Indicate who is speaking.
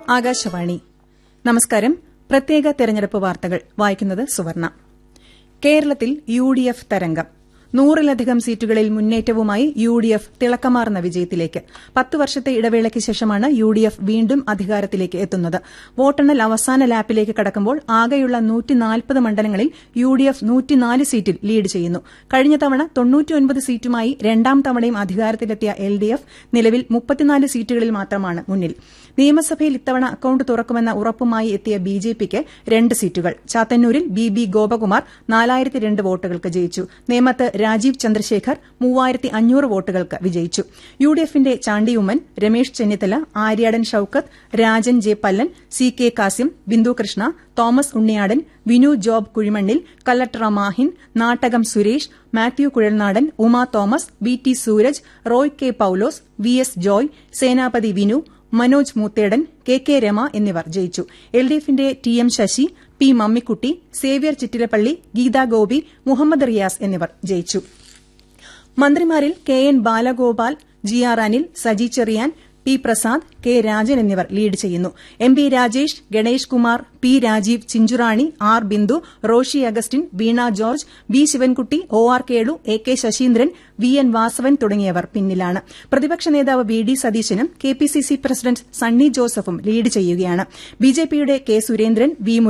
Speaker 1: ആകാശവാണി നമസ്കാരം പ്രത്യേക തെരഞ്ഞെടുപ്പ് വാർത്തകൾ വായിക്കുന്നത് സുവർണ കേരളത്തിൽ യു ഡി എഫ് തരംഗം നൂറിലധികം സീറ്റുകളിൽ മുന്നേറ്റവുമായി യു ഡി എഫ് തിളക്കമാർന്ന വിജയത്തിലേക്ക് പത്ത് വർഷത്തെ ഇടവേളയ്ക്ക് ശേഷമാണ് യു ഡി എഫ് വീണ്ടും അധികാരത്തിലേക്ക് എത്തുന്നത് വോട്ടെണ്ണൽ അവസാന ലാപ്പിലേക്ക് കടക്കുമ്പോൾ ആകെയുള്ള മണ്ഡലങ്ങളിൽ യു ഡി എഫ് സീറ്റിൽ ലീഡ് ചെയ്യുന്നു കഴിഞ്ഞ തവണ തൊണ്ണൂറ്റിയൊൻപത് സീറ്റുമായി രണ്ടാം തവണയും അധികാരത്തിലെത്തിയ എൽ ഡി എഫ് നിലവിൽ മുപ്പത്തിനാല് സീറ്റുകളിൽ മാത്രമാണ് മുന്നിൽ നിയമസഭയിൽ ഇത്തവണ അക്കൌണ്ട് തുറക്കുമെന്ന ഉറപ്പുമായി എത്തിയ ബി ജെ പിക്ക് രണ്ട് സീറ്റുകൾ ചാത്തന്നൂരിൽ ബി ബി ഗോപകുമാർ നാലായിരത്തി രണ്ട് വോട്ടുകൾക്ക് ജയിച്ചു നേമത്ത് രാജീവ് ചന്ദ്രശേഖർ മൂവായിരത്തി അഞ്ഞൂറ് വോട്ടുകൾക്ക് വിജയിച്ചു യു ഡി എഫിന്റെ Chandy Oommen Ramesh Chennithala Aryadan Shoukath Rajan J Pallan C K Kasim Bindu Krishna Thomas Unniyadan Vinu Job Kuzhimannil Kalladra Mahin Nattakam Suresh Mathew Kuzhalnadan Uma Thomas B T Sooraj Roy K Paulose V S Joy Senapathi Vinu Manoj Moothedan K K Rama എന്നിവർ ജയിച്ചു എൽ ഡി എഫിന്റെ T M Sasi P Mammikutty Xavier Chittilappally Geetha Gopi Muhammad Riyas എന്നിവർ ജയിച്ചു മന്ത്രിമാരിൽ K N Balagopal G R Anil Saji Cherian P Prasad K Rajan എന്നിവർ ലീഡ് ചെയ്യുന്നു M P Rajesh Ganesh Kumar P Rajeev Chinchurani R Bindu Roshi Augustine Veena George B Sivankutty O R Kelu A K Saseendran V N Vasavan തുടങ്ങിയവർ പിന്നിലാണ് പ്രതിപക്ഷ നേതാവ് വി ഡി സതീശനും K P C C president Sunny ജോസഫും ലീഡ് ചെയ്യുകയാണ് ബിജെപിയുടെ കെ സുരേന്ദ്രൻ വി